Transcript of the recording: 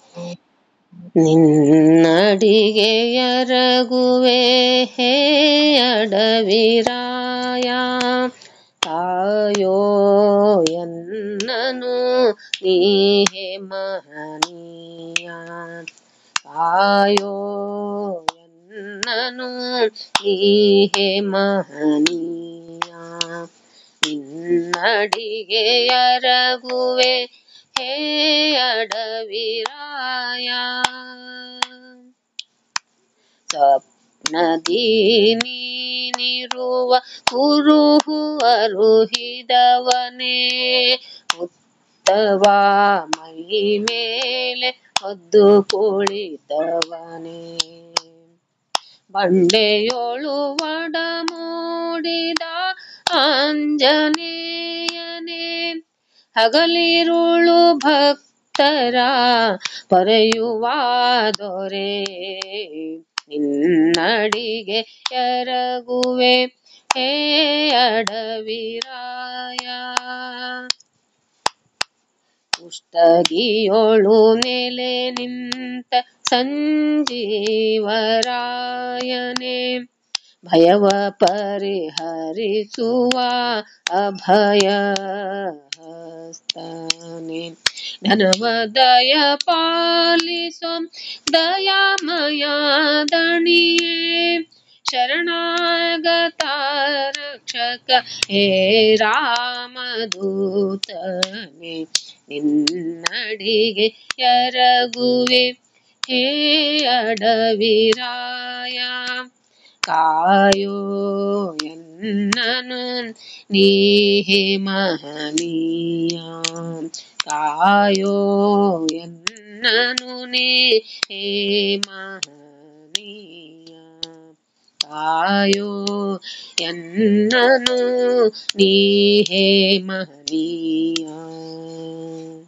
ನಿನ್ನಡಿಗೆಯರಗುವೆ ಹೇ ಅಡವಿರಾಯ ಕಾಯೋ ಎನ್ನನು ನೀಹೆ ಮಹನೀಯ ಕಾಯೋ ಎನ್ನನು ನೀಹೆ ಮಹನೀಯ ನಿನ್ನಡಿಗೆಯರಗುವೆ ಹೇ ಅಡವಿರಾಯ ಸ್ವಪ್ನದಿ ನೀನಿರುವ ಕುರುಹು ಅರುಹಿದವನೇ ಮುತ್ತವ ಮೈ ಮೇಲೆ ಹೊದ್ದು ಕುಳಿತವನೇ ಬಂಡೆಯೋಳು ಒಡ ಮೂಡಿದ ಆಂಜನೇಯನೇ ಹಗಲಿರುಳು ಭಕ್ತರ ಪೊರೆಯುವ ದೊರೆ ನಿನ್ನಡಿಗೆ ಎರಗುವೆ ಹೇ ಅಡವಿರಾಯ ಕುಷ್ಟಗಿಯೋಳು ನೆಲೆ ನಿಂತ ಸಂಜೀವರಾಯನೇ ಭಯವ ಪರಿಹರಿಸುವ ಅಭಯ ಹಸ್ತನೆ ಧನವ ದಯ ಪಾಲಿಸೋ ದಯಾಮಯ ದಣಿಯೇ ಶರಣಾಗತ ರಕ್ಷಕ ಹೇ ರಾಮದೂತನೆ ನಿನ್ನಡಿಗೆ ಎರಗುವೆ ಹೇ ಅಡವಿರಾಯ ಕಾಯೋ ಎನ್ನನು ನೀಹೆ ಮಹನೀಯ ಕಾಯೋ ಎನ್ನನು ನೀ ಹೇ ಮಹನೀಯ ಕಾಯೋ ಎನ್ನನು ನೀ ಹೇ ಮಹನೀಯ